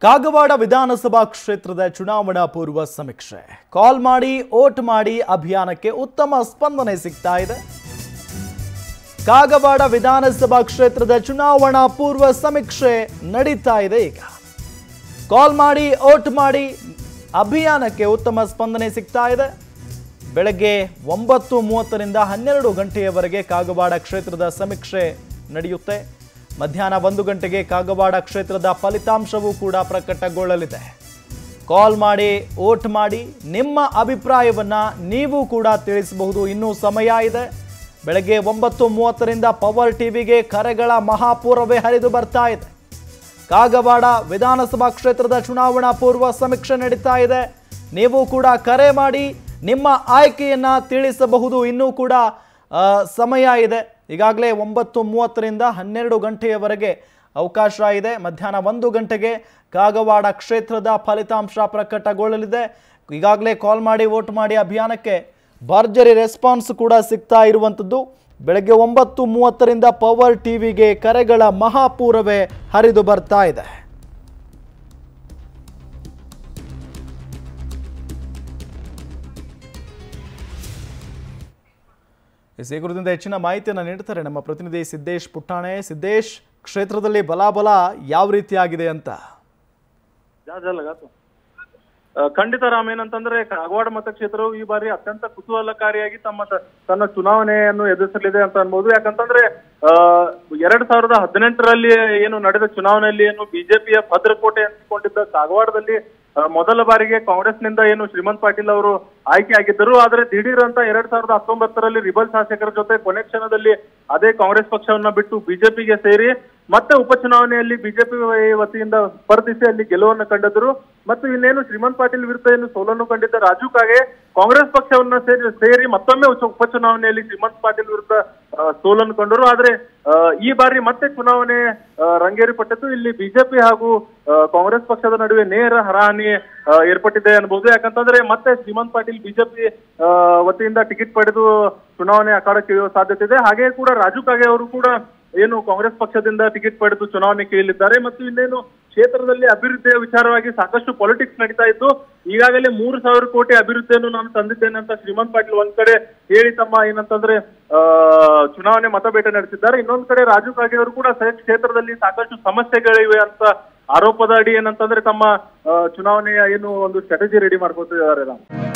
ಕಾಗವಾಡ ವಿಧಾನಸಭಾ ಕ್ಷೇತ್ರದ ಚುನಾವಣಾ ಪೂರ್ವ ಸಮೀಕ್ಷೆ ಕಾಲ್ ಮಾಡಿ ಓಟ್ ಮಾಡಿ ಅಭಿಯಾನಕ್ಕೆ ಉತ್ತಮ ಸ್ಪಂದನೆ ಸಿಗ್ತಾ ಇದೆ ಕಾಗವಾಡ ವಿಧಾನಸಭಾ ಕ್ಷೇತ್ರದ ಚುನಾವಣಾ ಪೂರ್ವ ಸಮೀಕ್ಷೆ ನಡೀತಾ ಇದೆ ಈಗ ಕಾಲ್ ಮಾಡಿ ಓಟ್ ಮಾಡಿ ಅಭಿಯಾನಕ್ಕೆ ಉತ್ತಮ ಸ್ಪಂದನೆ ಸಿಗ್ತಾ ಇದೆ ಬೆಳಗ್ಗೆ ಒಂಬತ್ತು ಮೂವತ್ತರಿಂದ ಹನ್ನೆರಡು ಗಂಟೆಯವರೆಗೆ ಕಾಗವಾಡ ಕ್ಷೇತ್ರದ ಸಮೀಕ್ಷೆ ನಡೆಯುತ್ತೆ ಮಧ್ಯಾಹ್ನ ಒಂದು ಗಂಟೆಗೆ ಕಾಗವಾಡ ಕ್ಷೇತ್ರದ ಫಲಿತಾಂಶವೂ ಕೂಡ ಪ್ರಕಟಗೊಳ್ಳಲಿದೆ ಕಾಲ್ ಮಾಡಿ ಓಟ್ ಮಾಡಿ ನಿಮ್ಮ ಅಭಿಪ್ರಾಯವನ್ನ ನೀವು ಕೂಡ ತಿಳಿಸಬಹುದು ಇನ್ನೂ ಸಮಯ ಇದೆ ಬೆಳಗ್ಗೆ ಒಂಬತ್ತು ಮೂವತ್ತರಿಂದ ಪವರ್ ಟಿವಿಗೆ ಕರೆಗಳ ಮಹಾಪೂರವೇ ಹರಿದು ಬರ್ತಾ ಇದೆ ಕಾಗವಾಡ ವಿಧಾನಸಭಾ ಕ್ಷೇತ್ರದ ಚುನಾವಣಾ ಪೂರ್ವ ಸಮೀಕ್ಷೆ ನಡೀತಾ ಇದೆ ನೀವು ಕೂಡ ಕರೆ ಮಾಡಿ ನಿಮ್ಮ ಆಯ್ಕೆಯನ್ನ ತಿಳಿಸಬಹುದು ಇನ್ನೂ ಕೂಡ ಆ, ಸಮಯ ಇದೆ ಈಗಾಗಲೇ ಒಂಬತ್ತು ಮೂವತ್ತರಿಂದ ಹನ್ನೆರಡು ಗಂಟೆಯವರೆಗೆ ಅವಕಾಶ ಇದೆ ಮಧ್ಯಾಹ್ನ ಒಂದು ಗಂಟೆಗೆ ಕಾಗವಾಡ ಕ್ಷೇತ್ರದ ಫಲಿತಾಂಶ ಪ್ರಕಟಗೊಳ್ಳಲಿದೆ ಈಗಾಗಲೇ ಕಾಲ್ ಮಾಡಿ ವೋಟ್ ಮಾಡಿ ಅಭಿಯಾನಕ್ಕೆ ಭರ್ಜರಿ ರೆಸ್ಪಾನ್ಸ್ ಕೂಡ ಸಿಗ್ತಾ ಇರುವಂಥದ್ದು ಬೆಳಗ್ಗೆ ಒಂಬತ್ತು ಮೂವತ್ತರಿಂದ ಪವರ್ ಟಿವಿಗೆ ಕರೆಗಳ ಮಹಾಪೂರವೇ ಹರಿದು ಬರ್ತಾ ಇದೆ ಎಸ್, ಈ ಕುರಿತಂತೆ ಹೆಚ್ಚಿನ ಮಾಹಿತಿಯನ್ನು ನೀಡ್ತಾರೆ ನಮ್ಮ ಪ್ರತಿನಿಧಿ ಸಿದ್ದೇಶ್ ಪುಟ್ಟಾಣೆ ಸಿದ್ದೇಶ್ ಕ್ಷೇತ್ರದಲ್ಲಿ ಬಲಾಬಲ ಯಾವ ರೀತಿಯಾಗಿದೆ ಅಂತ ಜಾಜ್ ಲಗಾತು ಆ, ಖಂಡಿತ ರಾಮ್ ಏನಂತಂದ್ರೆ ಕಾಗವಾಡ ಮತಕ್ಷೇತ್ರವು ಈ ಬಾರಿ ಅತ್ಯಂತ ಕುತೂಹಲಕಾರಿಯಾಗಿ ತಮ್ಮ ತ- ತನ್ನ ಚುನಾವಣೆಯನ್ನು ಎದುರಿಸಲಿದೆ ಅಂತ ಅನ್ಬೋದು ಯಾಕಂತಂದ್ರೆ ಆ, ಎರಡ್ ಸಾವಿರದ ಹದಿನೆಂಟರಲ್ಲಿ ಏನು ನಡೆದ ಚುನಾವಣೆಯಲ್ಲಿ ಏನು ಬಿಜೆಪಿಯ ಭದ್ರಕೋಟೆ ಅನಿಸಿಕೊಂಡಿದ್ದ ಕಾಗವಾಡದಲ್ಲಿ ಆ, ಮೊದಲ ಬಾರಿಗೆ ಕಾಂಗ್ರೆಸ್ನಿಂದ ಏನು ಶ್ರೀಮಂತ್ ಪಾಟೀಲ್ ಅವರು ಆಯ್ಕೆ ಆಗಿದ್ದರು ಆದ್ರೆ ದಿಢೀರ್ ಅಂತ ಎರಡ್ ಸಾವಿರದ ಹತ್ತೊಂಬತ್ತರಲ್ಲಿ ರಿಬಲ್ ಶಾಸಕರ ಜೊತೆ ಕೊನೆ ಕ್ಷಣದಲ್ಲಿ ಅದೇ ಕಾಂಗ್ರೆಸ್ ಪಕ್ಷವನ್ನ ಬಿಟ್ಟು ಬಿಜೆಪಿಗೆ ಸೇರಿ ಮತ್ತೆ ಉಪಚುನಾವಣೆಯಲ್ಲಿ ಬಿಜೆಪಿ ವತಿಯಿಂದ ಸ್ಪರ್ಧಿಸಿ ಅಲ್ಲಿ ಗೆಲುವನ್ನು ಕಂಡಿದ್ದರು ಮತ್ತು ಇನ್ನೇನು ಶ್ರೀಮಂತ್ ಪಾಟೀಲ್ ವಿರುದ್ಧ ಏನು ಸೋಲನ್ನು ಕಂಡಿದ್ದ ರಾಜು ಕಾಗೆ ಕಾಂಗ್ರೆಸ್ ಪಕ್ಷವನ್ನ ಸೇರಿ ಸೇರಿ ಮತ್ತೊಮ್ಮೆ ಉಚ- ಉಪಚುನಾವಣೆಯಲ್ಲಿ ಶ್ರೀಮಂತ್ ಪಾಟೀಲ್ ವಿರುದ್ಧ ಆ, ಸೋಲನ್ನು ಕಂಡರು ಆದ್ರೆ ಆ, ಈ ಬಾರಿ ಮತ್ತೆ ಚುನಾವಣೆ ಆ, ರಂಗೇರಿಪಟ್ಟಿದ್ದು ಇಲ್ಲಿ ಬಿಜೆಪಿ ಹಾಗೂ ಆ, ಕಾಂಗ್ರೆಸ್ ಪಕ್ಷದ ನಡುವೆ ನೇರ ಹರಾಹಣಿ ಆ, ಏರ್ಪಟ್ಟಿದೆ ಅನ್ಬೋದು ಯಾಕಂತಂದ್ರೆ ಮತ್ತೆ ಶ್ರೀಮಂತ್ ಪಾಟೀಲ್ ಬಿಜೆಪಿ ವತಿಯಿಂದ ಟಿಕೆಟ್ ಪಡೆದು ಚುನಾವಣೆ ಅಖಾಡಕ್ಕೆ ಇಳಿಯುವ ಸಾಧ್ಯತೆ ಇದೆ ಹಾಗೆ ಕೂಡ ರಾಜು ಕಾಗೆ ಅವರು ಕೂಡ ಏನು ಕಾಂಗ್ರೆಸ್ ಪಕ್ಷದಿಂದ ಟಿಕೆಟ್ ಪಡೆದು ಚುನಾವಣೆ ಕೇಳಿದ್ದಾರೆ ಮತ್ತು ಇನ್ನೇನು ಕ್ಷೇತ್ರದಲ್ಲಿ ಅಭಿವೃದ್ಧಿಯ ವಿಚಾರವಾಗಿ ಸಾಕಷ್ಟು ಪಾಲಿಟಿಕ್ಸ್ ನಡೀತಾ ಇದ್ದು ಈಗಾಗಲೇ ಮೂರು ಸಾವಿರ ಕೋಟಿ ಅಭಿವೃದ್ಧಿಯನ್ನು ನಾನು ತಂದಿದ್ದೇನೆ ಅಂತ ಶ್ರೀಮಂತ್ ಪಾಟೀಲ್ ಒಂದ್ ಕಡೆ ಹೇಳಿ ತಮ್ಮ ಏನಂತಂದ್ರೆ ಆ ಚುನಾವಣೆ ಮತಬೇಟೆ ನಡೆಸಿದ್ದಾರೆ ಇನ್ನೊಂದ್ ಕಡೆ ರಾಜು ಕಾಗೆ ಅವರು ಕೂಡ ಸಹ ಕ್ಷೇತ್ರದಲ್ಲಿ ಸಾಕಷ್ಟು ಸಮಸ್ಯೆಗಳಿವೆ ಅಂತ ಆರೋಪದ ಅಡಿ ಏನಂತಂದ್ರೆ ತಮ್ಮ ಆ, ಚುನಾವಣೆಯ ಏನು ಒಂದು ಸ್ಟ್ರಾಟಜಿ ರೆಡಿ ಮಾಡ್ಕೊತಿದ್ದಾರೆ ರಾಮ್